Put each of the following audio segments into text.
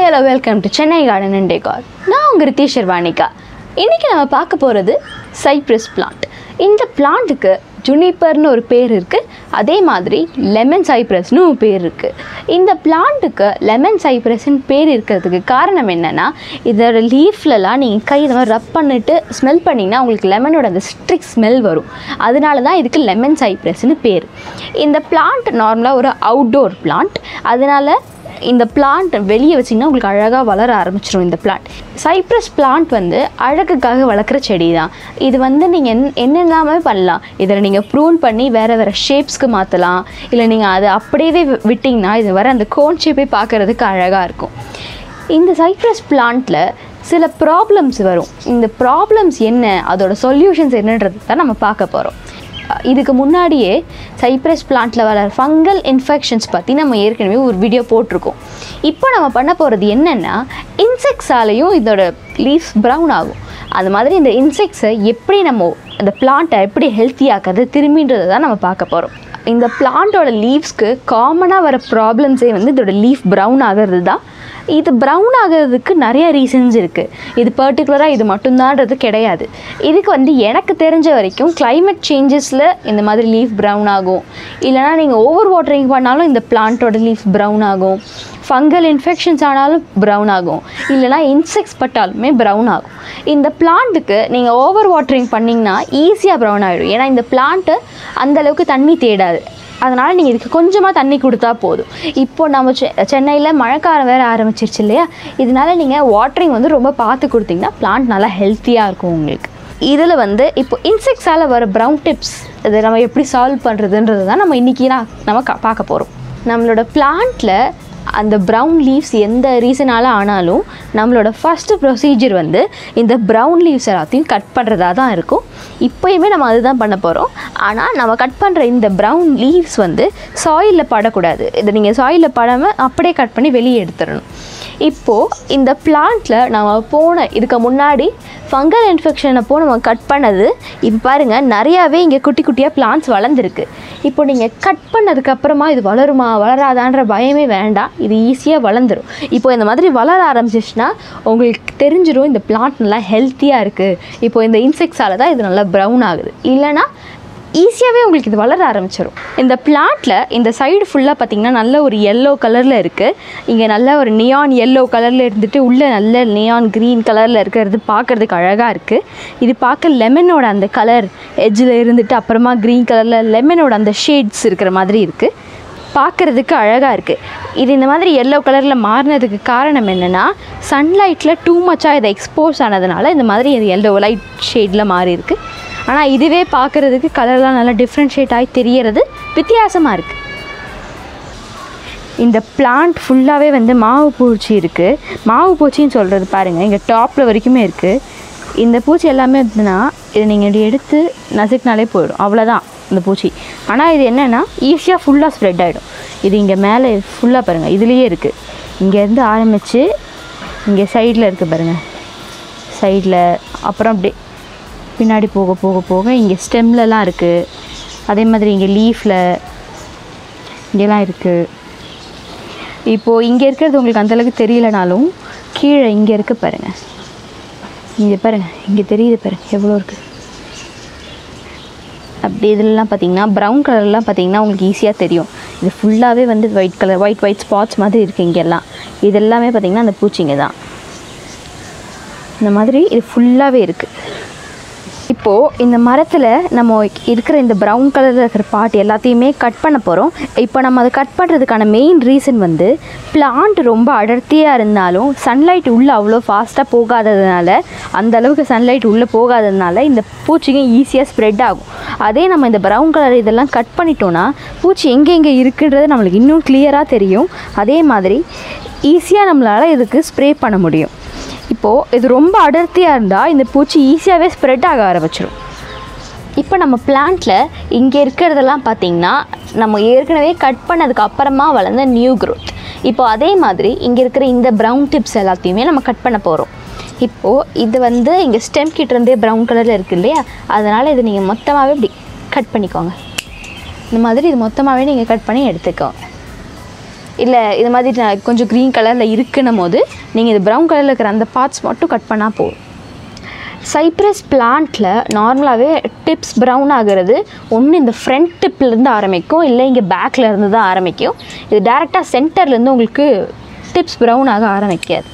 hello welcome to Chennai garden and decor நான் உங்கள் ரித்தீஷ் ஷர்வானிகா இன்றைக்கி நம்ம பார்க்க போகிறது சைப்ரஸ் பிளான்ட் இந்த பிளான்ட்டுக்கு ஜுனிப்பர்னு ஒரு பேர் இருக்குது அதே மாதிரி லெமன் சைப்ரஸ்னு ஒரு பேர் இருக்குது இந்த பிளான்ட்டுக்கு லெமன் சைப்ரஸ்ன்னு பேர் இருக்கிறதுக்கு காரணம் என்னென்னா இதோட லீஃப்லலாம் நீங்கள் கை இந்த மாதிரி ரப் பண்ணிட்டு ஸ்மெல் பண்ணிங்கன்னா உங்களுக்கு லெமனோட அந்த ஸ்ட்ரிக் ஸ்மெல் வரும் அதனால தான் இதுக்கு லெமன் சைப்ரஸ்னு பேர் இந்த பிளான்ட் நார்மலாக ஒரு அவுட்டோர் பிளான்ட் அதனால இந்த பிளான்ட் வெளியே வச்சிங்கன்னா உங்களுக்கு அழகாக வளர ஆரம்பிச்சிடும் இந்த பிளான்ட் சைப்ரஸ் பிளான்ட் வந்து அழகுக்காக வளர்க்குற செடி தான் இது வந்து நீங்கள் என் என்னெல்லாமே பண்ணலாம் இதில் நீங்கள் ப்ரூன் பண்ணி வேறு வேறு ஷேப்ஸ்க்கு மாற்றலாம் இல்லை நீங்கள் அதை அப்படியே வி- விட்டிங்கன்னா இது வர அந்த கோன் ஷேப்பே பார்க்குறதுக்கு அழகாக இருக்கும் இந்த சைப்ரஸ் பிளான்ட்டில் சில ப்ராப்ளம்ஸ் வரும் இந்த ப்ராப்ளம்ஸ் என்ன அதோட சொல்யூஷன்ஸ் என்னன்றது தான் நம்ம பார்க்க போகிறோம் இதுக்கு முன்னாடியே சைப்ரஸ் பிளான்ட்டில் வர ஃபங்கல் இன்ஃபெக்ஷன்ஸ் பற்றி நம்ம ஏற்கனவே ஒரு வீடியோ போட்டிருக்கோம் இப்போ நம்ம பண்ண போகிறது என்னென்னா இன்செக்ட்ஸாலேயும் இதோட லீஃப் ப்ரௌன் ஆகும் அது மாதிரி இந்த இன்செக்ட்ஸை எப்படி நம்ம அந்த பிளான்ட்டை எப்படி ஹெல்த்தி ஆக்குறது திரும்பின்றதை தான் நம்ம பார்க்க போகிறோம் இந்த பிளான்ட்டோட லீவ்ஸ்க்கு காமனாக வர ப்ராப்ளம்ஸே வந்து இதோட லீஃப் ப்ரௌன் ஆகிறது தான் இது ப்ரௌன் ஆகிறதுக்கு நிறைய ரீசன்ஸ் இருக்குது இது பர்டிகுலராக இது மட்டும்தான்றது கிடையாது இதுக்கு வந்து எனக்கு தெரிஞ்ச வரைக்கும் climate சேஞ்சஸில் இந்த மாதிரி லீஃப் ப்ரௌன் ஆகும் இல்லைனா நீங்கள் ஓவர் வாட்டரிங் பண்ணாலும் இந்த பிளான்ட்டோட லீஃப் ப்ரௌன் ஆகும் ஃபங்கல் இன்ஃபெக்ஷன்ஸ் ஆனாலும் ப்ரௌன் ஆகும் இல்லைனா இன்செக்ட்ஸ் பட்டாலுமே ப்ரௌன் ஆகும் இந்த பிளான்ட்டுக்கு நீங்கள் ஓவர் வாட்டரிங் பண்ணிங்கன்னா ஈஸியாக ப்ரௌன் ஆகிடும் ஏன்னா இந்த பிளான்ட்டு அந்தளவுக்கு தண்ணி தேடாது அதனால் நீங்கள் இதுக்கு கொஞ்சமாக தண்ணி கொடுத்தா போதும் இப்போ நம்ம செ சென்னையில் மழைக்காலம் வேறு ஆரம்பிச்சிருச்சு இல்லையா இதனால நீங்கள் வாட்டரிங் வந்து ரொம்ப பார்த்து கொடுத்தீங்கன்னா பிளான்ட் நல்லா ஹெல்த்தியாக இருக்கும் உங்களுக்கு இதில் வந்து இப்போ இன்செக்ட்ஸால் வர ப்ரௌன் டிப்ஸ் இதை நம்ம எப்படி சால்வ் பண்ணுறதுன்றது தான் நம்ம இன்றைக்கி நான் நம்ம கா- பார்க்க போகிறோம் நம்மளோட பிளான்ட்டில் அந்த ப்ரௌன் லீவ்ஸ் எந்த ரீசனால் ஆனாலும் நம்மளோட ஃபஸ்ட்டு ப்ரொசீஜர் வந்து இந்த ப்ரௌன் லீவ்ஸ் எல்லாத்தையும் கட் பண்ணுறதா தான் இருக்கும் இப்போயுமே நம்ம அதுதான் பண்ண போகிறோம் ஆனால் நம்ம கட் பண்ணுற இந்த ப்ரௌன் லீவ்ஸ் வந்து சாயிலில் படக்கூடாது இதை நீங்கள் சாயிலில் படாமல் அப்படியே கட் பண்ணி வெளியே எடுத்துடணும் இப்போது இந்த பிளான்ட்டில் நம்ம போன இதுக்கு முன்னாடி ஃபங்கல் இன்ஃபெக்ஷன் அப்போ நம்ம கட் பண்ணது இப்போ பாருங்கள் நிறையாவே இங்கே குட்டி குட்டியாக பிளான்ட்ஸ் வளர்ந்துருக்கு இப்போ நீங்கள் கட் பண்ணதுக்கப்புறமா இது வளருமா வளராதான்ற பயமே வேண்டாம் இது ஈஸியாக வளர்ந்துரும் இப்போ இந்த மாதிரி வளர ஆரம்பிச்சிச்சுன்னா உங்களுக்கு தெரிஞ்சிடும் இந்த பிளான்ட் நல்லா ஹெல்த்தியாக இருக்குது இப்போ இந்த இன்செக்ட்ஸால் தான் இது நல்லா ப்ரௌன் ஆகுது இல்லைன்னா ஈஸியாகவே உங்களுக்கு இது வளர ஆரம்பிச்சிடும் இந்த பிளான்ட்டில் இந்த சைடு ஃபுல்லாக பார்த்தீங்கன்னா நல்ல ஒரு எல்லோ கலரில் இருக்குது இங்கே நல்ல ஒரு நியான் எல்லோ கலரில் இருந்துட்டு உள்ளே நல்ல நியான் க்ரீன் கலரில் இருக்கிறது பார்க்குறதுக்கு அழகாக இருக்குது இது பார்க்க லெமனோட அந்த கலர் எட்ஜில் இருந்துட்டு அப்புறமா க்ரீன் கலரில் லெமனோட அந்த ஷேட்ஸ் இருக்கிற மாதிரி இருக்குது பார்க்குறதுக்கு அழகாக இருக்குது இது இந்த மாதிரி எல்லோ கலரில் மாறினதுக்கு காரணம் என்னென்னா சன்லைட்டில் டூ மச்சாக இதை எக்ஸ்போஸ் ஆனதுனால இந்த மாதிரி இது எல்லோ லைட் ஷேடில் மாறி இருக்கு ஆனால் இதுவே பார்க்குறதுக்கு கலர்லாம் நல்லா டிஃப்ரென்ஷியேட் ஆகி தெரியறது வித்தியாசமாக இருக்குது இந்த பிளான்ட் ஃபுல்லாகவே வந்து மாவு பூச்சி இருக்குது மாவு பூச்சின்னு சொல்கிறது பாருங்கள் இங்கே டாப்பில் வரைக்குமே இருக்குது இந்த பூச்சி எல்லாமே இருந்ததுன்னா இதை நீங்கள் இப்படி எடுத்து நசுக்கினாலே போயிடும் அவ்வளோதான் இந்த பூச்சி ஆனால் இது என்னென்னா ஈஸியாக ஃபுல்லாக ஸ்ப்ரெட் ஆகிடும் இது இங்கே மேலே ஃபுல்லாக பாருங்கள் இதுலேயே இருக்குது இங்கேருந்து ஆரம்பித்து இங்கே சைடில் இருக்குது பாருங்கள் சைடில் அப்புறம் அப்படியே பின்னாடி போக போக போக இங்கே ஸ்டெம்லலாம் இருக்குது அதே மாதிரி இங்கே லீஃபில் இங்கெல்லாம் இருக்குது இப்போது இங்கே இருக்கிறது உங்களுக்கு அந்தளவுக்கு தெரியலனாலும் கீழே இங்கே இருக்கு பாருங்கள் இங்கே பாருங்கள் இங்கே தெரியுது பாருங்க எவ்வளோ இருக்குது அப்படி இதெல்லாம் பார்த்தீங்கன்னா ப்ரௌன் கலர்லாம் பார்த்தீங்கன்னா உங்களுக்கு ஈஸியாக தெரியும் இது ஃபுல்லாகவே வந்து white colour white white spots மாதிரி இருக்குது இங்கெல்லாம் இது எல்லாமே பார்த்தீங்கன்னா அந்த பூச்சிங்க தான் இந்த மாதிரி இது ஃபுல்லாகவே இருக்குது இப்போது இந்த மரத்தில் நம்ம இருக்கிற இந்த ப்ரௌன் கலரில் இருக்கிற பார்ட் எல்லாத்தையுமே கட் பண்ண போகிறோம் இப்போ நம்ம அதை கட் பண்ணுறதுக்கான மெயின் ரீசன் வந்து பிளான்ட் ரொம்ப அடர்த்தியாக இருந்தாலும் சன்லைட் உள்ளே அவ்வளோ ஃபாஸ்ட்டாக போகாததுனால அந்த அளவுக்கு சன்லைட் உள்ளே போகாததுனால இந்த பூச்சிங்க ஈஸியாக ஸ்ப்ரெட் ஆகும் அதே நம்ம இந்த ப்ரௌன் கலர் இதெல்லாம் கட் பண்ணிட்டோன்னா பூச்சி எங்கெங்கே இருக்குன்றது நம்மளுக்கு இன்னும் கிளியராக தெரியும் அதே மாதிரி ஈஸியாக நம்மளால் இதுக்கு ஸ்ப்ரே பண்ண முடியும் இப்போது இது ரொம்ப அடர்த்தியாக இருந்தால் இந்த பூச்சி ஈஸியாகவே ஸ்ப்ரெட் ஆக ஆரம்பிச்சிடும் இப்போ நம்ம பிளான்ட்டில் இங்கே இருக்கிறதெல்லாம் பார்த்திங்கன்னா நம்ம ஏற்கனவே கட் பண்ணதுக்கு அப்புறமா வளர்ந்த நியூ growth இப்போ அதே மாதிரி இங்கே இருக்கிற இந்த ப்ரௌன் டிப்ஸ் எல்லாத்தையுமே நம்ம கட் பண்ண போகிறோம் இப்போது இது வந்து இங்கே ஸ்டெம் கிட்ட இருந்தே ப்ரௌன் கலரில் இருக்குது இல்லையா அதனால் இது நீங்கள் மொத்தமாகவே இப்படி கட் பண்ணிக்கோங்க இந்த மாதிரி இது மொத்தமாகவே நீங்கள் கட் பண்ணி எடுத்துக்கோங்க இல்லை இது மாதிரி நான் கொஞ்சம் க்ரீன் கலரில் இருக்குன்னும் போது நீங்கள் இது ப்ரௌன் கலரில் இருக்கிற அந்த பார்ட்ஸ் மட்டும் கட் பண்ணால் போதும் சைப்ரஸ் பிளான்ட்டில் நார்மலாகவே டிப்ஸ் ப்ரௌன் ஆகிறது ஒன்று இந்த ஃப்ரண்ட் டிப்லேருந்து ஆரம்பிக்கும் இல்லை இங்கே பேக்கில் இருந்து தான் ஆரம்பிக்கும் இது டேரெக்டாக சென்டர்லேருந்து உங்களுக்கு டிப்ஸ் ப்ரௌன் ஆக ஆரம்பிக்காது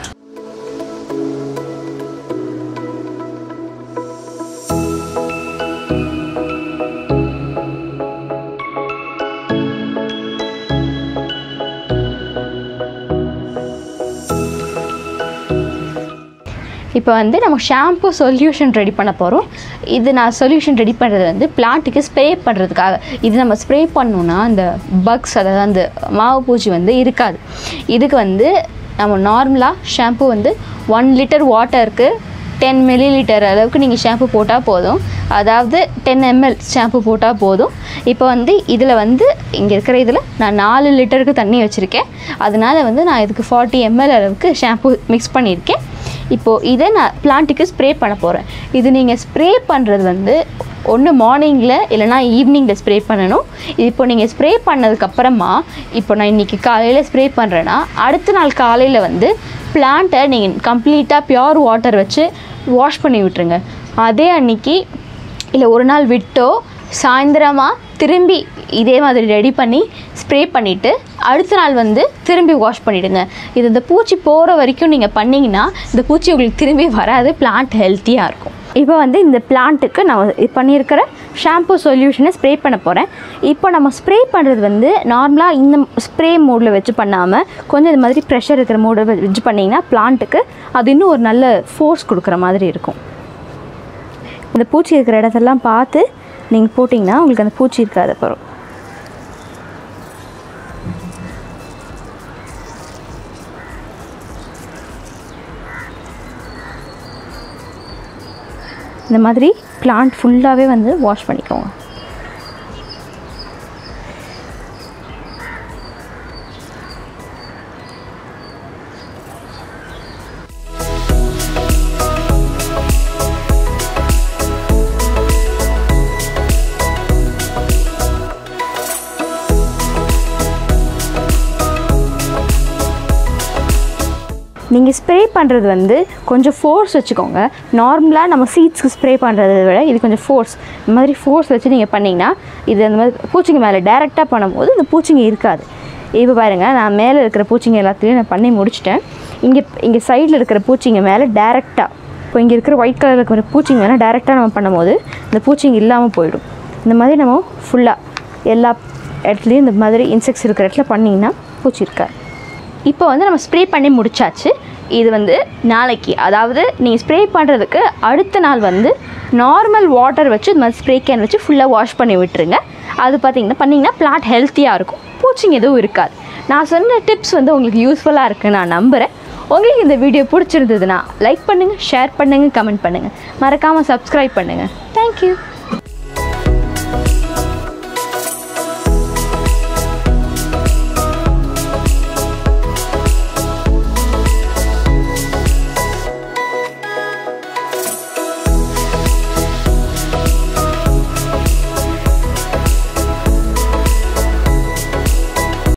இப்போ வந்து நம்ம ஷாம்பு சொல்யூஷன் ரெடி பண்ண போகிறோம் இது நான் சொல்யூஷன் ரெடி பண்ணுறது வந்து பிளான்ட்டுக்கு ஸ்ப்ரே பண்ணுறதுக்காக இது நம்ம ஸ்ப்ரே பண்ணோன்னா அந்த பக்ஸ் அதாவது அந்த மாவு பூச்சி வந்து இருக்காது இதுக்கு வந்து நம்ம நார்மலாக ஷாம்பு வந்து ஒன் லிட்டர் வாட்டருக்கு டென் மில்லி லிட்டர் அளவுக்கு நீங்கள் ஷாம்பு போட்டால் போதும் அதாவது டென் எம்எல் ஷாம்பு போட்டால் போதும் இப்போ வந்து இதில் வந்து இங்கே இருக்கிற இதில் நான் நாலு லிட்டருக்கு தண்ணி வச்சுருக்கேன் அதனால் வந்து நான் இதுக்கு ஃபார்ட்டி எம்எல் அளவுக்கு ஷாம்பு மிக்ஸ் பண்ணியிருக்கேன் இப்போது இதை நான் பிளான்ட்டுக்கு ஸ்ப்ரே பண்ண போகிறேன் இது நீங்கள் ஸ்ப்ரே பண்ணுறது வந்து ஒன்று மார்னிங்கில் இல்லைனா ஈவினிங்கில் ஸ்ப்ரே பண்ணணும் இப்போ நீங்கள் ஸ்ப்ரே பண்ணதுக்கப்புறமா இப்போ நான் இன்றைக்கி காலையில் ஸ்ப்ரே பண்ணுறேன்னா அடுத்த நாள் காலையில் வந்து பிளான்ட்டை நீங்கள் கம்ப்ளீட்டாக பியோர் வாட்டர் வச்சு வாஷ் பண்ணி விட்டுருங்க அதே அன்னைக்கு இல்லை ஒரு நாள் விட்டோ சாயந்தரமாக திரும்பி இதே மாதிரி ரெடி பண்ணி ஸ்ப்ரே பண்ணிவிட்டு அடுத்த நாள் வந்து திரும்பி வாஷ் பண்ணிவிடுங்க இது இந்த பூச்சி போகிற வரைக்கும் நீங்கள் பண்ணிங்கன்னா இந்த பூச்சி உங்களுக்கு திரும்பி வராது பிளான்ட் ஹெல்த்தியாக இருக்கும் இப்போ வந்து இந்த பிளான்ட்டுக்கு நான் இது பண்ணியிருக்கிற ஷாம்பு சொல்யூஷனை ஸ்ப்ரே பண்ண போகிறேன் இப்போ நம்ம ஸ்ப்ரே பண்ணுறது வந்து நார்மலாக இந்த ஸ்ப்ரே மோடில் வச்சு பண்ணாமல் கொஞ்சம் இது மாதிரி ப்ரெஷர் இருக்கிற மோடில் வச்சு பண்ணிங்கன்னா பிளான்ட்டுக்கு அது இன்னும் ஒரு நல்ல ஃபோர்ஸ் கொடுக்குற மாதிரி இருக்கும் இந்த பூச்சி இருக்கிற இடத்தெல்லாம் பார்த்து நீங்கள் போட்டிங்கன்னா உங்களுக்கு அந்த பூச்சி இருக்காது அப்புறம் இந்த மாதிரி பிளான்ட் ஃபுல்லாகவே வந்து வாஷ் பண்ணிக்கோங்க நீங்கள் ஸ்ப்ரே பண்ணுறது வந்து கொஞ்சம் ஃபோர்ஸ் வச்சுக்கோங்க நார்மலாக நம்ம சீட்ஸ்க்கு ஸ்ப்ரே பண்ணுறதை விட இது கொஞ்சம் ஃபோர்ஸ் இந்த மாதிரி ஃபோர்ஸ் வச்சு நீங்கள் பண்ணிங்கன்னா இது அந்த மாதிரி பூச்சிங்க மேலே டேரெக்டாக பண்ணும்போது இந்த பூச்சிங்க இருக்காது இப்போ பாருங்கள் நான் மேலே இருக்கிற பூச்சிங்க எல்லாத்தையும் நான் பண்ணி முடிச்சிட்டேன் இங்கே இங்கே சைடில் இருக்கிற பூச்சிங்க மேலே டேரெக்டாக இப்போ இங்கே இருக்கிற ஒயிட் கலரில் இருக்கிற பூச்சிங்க மேலே டேரெக்டாக நம்ம பண்ணும்போது இந்த பூச்சிங்க இல்லாமல் போயிடும் இந்த மாதிரி நம்ம ஃபுல்லாக எல்லா இடத்துலையும் இந்த மாதிரி இன்செக்ட்ஸ் இருக்கிற இடத்துல பண்ணிங்கன்னா பூச்சி இருக்காது இப்போ வந்து நம்ம ஸ்ப்ரே பண்ணி முடிச்சாச்சு இது வந்து நாளைக்கு அதாவது நீங்கள் ஸ்ப்ரே பண்ணுறதுக்கு அடுத்த நாள் வந்து நார்மல் வாட்டர் வச்சு இது மாதிரி ஸ்ப்ரே கேன் வச்சு ஃபுல்லாக வாஷ் பண்ணி விட்டுருங்க அது பார்த்தீங்கன்னா பண்ணிங்கன்னா பிளான்ட் ஹெல்த்தியாக இருக்கும் பூச்சிங்க எதுவும் இருக்காது நான் சொன்ன டிப்ஸ் வந்து உங்களுக்கு யூஸ்ஃபுல்லாக இருக்குன்னு நான் நம்புகிறேன் உங்களுக்கு இந்த வீடியோ பிடிச்சிருந்ததுன்னா லைக் பண்ணுங்கள் ஷேர் பண்ணுங்கள் கமெண்ட் பண்ணுங்கள் மறக்காமல் சப்ஸ்கிரைப் பண்ணுங்கள் தேங்க்யூ